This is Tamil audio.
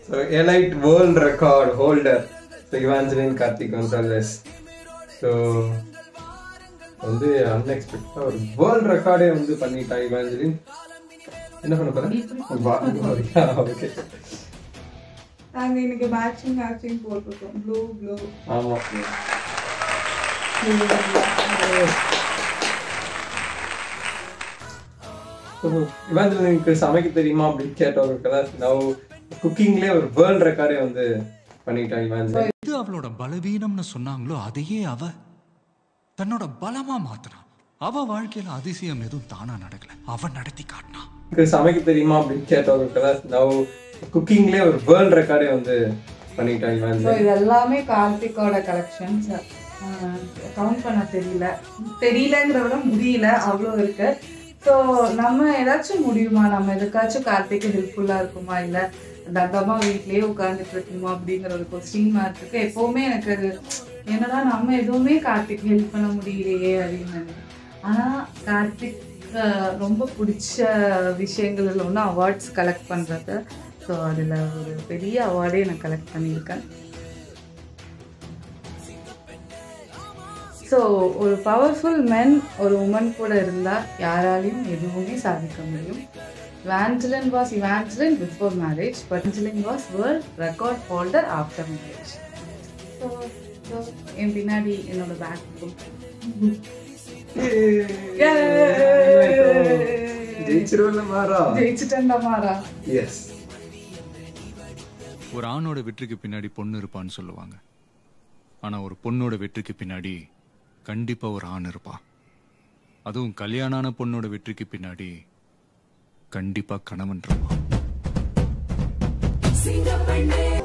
So elite world record holder so Evangeline Karthik Gonsalves so வந்து அன்எக்ஸ்பெக்டடாக ஒரு வேர்ல்ட் ரெக்கார்டே வந்து பண்ணிட்டான் இவாஞ்சலின் என்ன பண்ண போறேன் ஓகே நாங்க இன்னைக்கு மேட்சிங் மேட்சிங் போட்டிருக்கோம் ப்ளூ ப்ளூ ஆமா இவாஞ்சலினுக்கு சமைக்க தெரியுமா அப்படின்னு கேட்டவங்களுக்கு தான் நான் குக்கிங்லேயே ஒரு வேர்ல்ட் ரெக்கார்டே வந்து பண்ணிட்டான் இவாஞ்சலின் எது அவளோட பலவீனம்னு சொன்னாங்களோ அதையே அவ தன்னோட பலமா மாத்தினா அவ வாழ்க்கையில அதிசயம் எதுவும் தானா நடக்கல அவ நடத்தி காட்டினா எனக்கு சமைக்க தெரியுமா அப்படின்னு கேட்டவங்களுக்கு தான் நான் குக்கிங்லேயே ஒரு வேர்ல்ட் ரெக்கார்டே வந்து பண்ணிட்டான் ஸோ இவாஞ்சலின் இது எல்லாமே கார்த்திக்கோட கலெக்ஷன்ஸ் கவுண்ட் பண்ண தெரியல தெரியலங்கிறத விட முடியல அவ்வளோ இருக்கு ஸோ நம்ம ஏதாச்சும் முடியுமா நம்ம எதுக்காச்சும் கார்த்திக்கு ஹெல்ப்ஃபுல்லாக இருக்குமா இல்லை தண்டமா வீட்லயே உட்காந்துட்டு இருக்குமா அப்படிங்கிற ஒரு கொஸ்டின் மார்க் இருக்கு எப்பவுமே எனக்கு அது என்னடா நம்ம எதுவுமே கார்த்திக் ஹெல்ப் பண்ண முடியலையே அப்படின்னு நினைக்கிறேன். ஆனா கார்த்திக் அஹ், ரொம்ப பிடிச்ச விஷயங்கள்ல ஒன்று அவார்ட்ஸ் கலெக்ட் பண்றது ஸோ அதில் ஒரு பெரிய அவார்டே நான் கலெக்ட் பண்ணியிருக்கேன் ஸோ ஒரு பவர்ஃபுல் மென் ஒரு உமன் கூட இருந்தால் யாராலையும் எதுவுமே சாதிக்க முடியும் Evangeline was Evangeline before marriage but Evangeline was world record holder after marriage so என் பின்னாடி என்னோட பேக் ஜெயிச்சிருவல்ல மாறா ஜெயிச்சுட்டேன்டா மாறா எஸ் ஒரு ஆணோட வெற்றிக்கு பின்னாடி பொண்ணு இருப்பான்னு சொல்லுவாங்க ஆனா ஒரு பொண்ணோட வெற்றிக்கு பின்னாடி கண்டிப்பா ஒரு ஆண் இருப்பா அதுவும் கல்யாணான பொண்ணோட வெற்றிக்கு பின்னாடி கண்டிப்பா கணவன் இருப்பான் சிங்கப்பெண்ணே